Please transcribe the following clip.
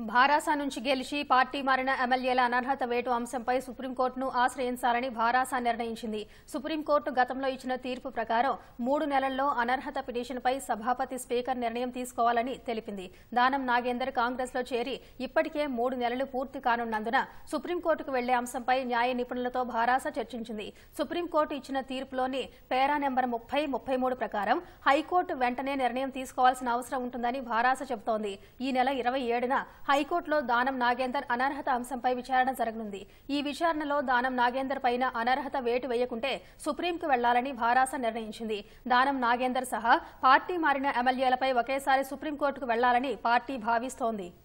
భారాస నుంచి గెలిచి పార్టీ మారిన ఎమ్మెల్యేల అనర్హత వేటు అంశంపై సుప్రీంకోర్టును ఆశ్రయించాలని భారాస నిర్ణయించింది సుప్రీంకోర్టు గతంలో ఇచ్చిన తీర్పు ప్రకారం మూడు నెలల్లో అనర్హత పిటిషన్పై సభాపతి స్పీకర్ నిర్ణయం తీసుకోవాలని తెలిపింది దానం నాగేందర్ కాంగ్రెస్లో చేరి ఇప్పటికే మూడు నెలలు పూర్తి కానున్నందున సుప్రీంకోర్టుకు వెళ్లే అంశంపై న్యాయ నిపుణులతో భారాస చర్చించింది సుప్రీంకోర్టు ఇచ్చిన తీర్పులోని పేరా నెంబర్ ముప్పై ముప్పై మూడు ప్రకారం హైకోర్టు వెంటనే నిర్ణయం తీసుకోవాల్సిన అవసరం ఉంటుందని భారాస చెబుతోంది ఈ నెల ఇరవై ఏడున హైకోర్టులో దానం నాగేందర్ అనర్హత అంశంపై విచారణ జరగనుంది ఈ విచారణలో దానం నాగేందర్ పైన అనర్హత వేటు వేయకుంటే సుప్రీంకు వెళ్లాలని భారాస నిర్ణయించింది దానం నాగేందర్ సహా పార్టీ మారిన ఎమ్మెల్యేలపై ఒకేసారి సుప్రీంకోర్టుకు వెళ్లాలని పార్టీ భావిస్తోంది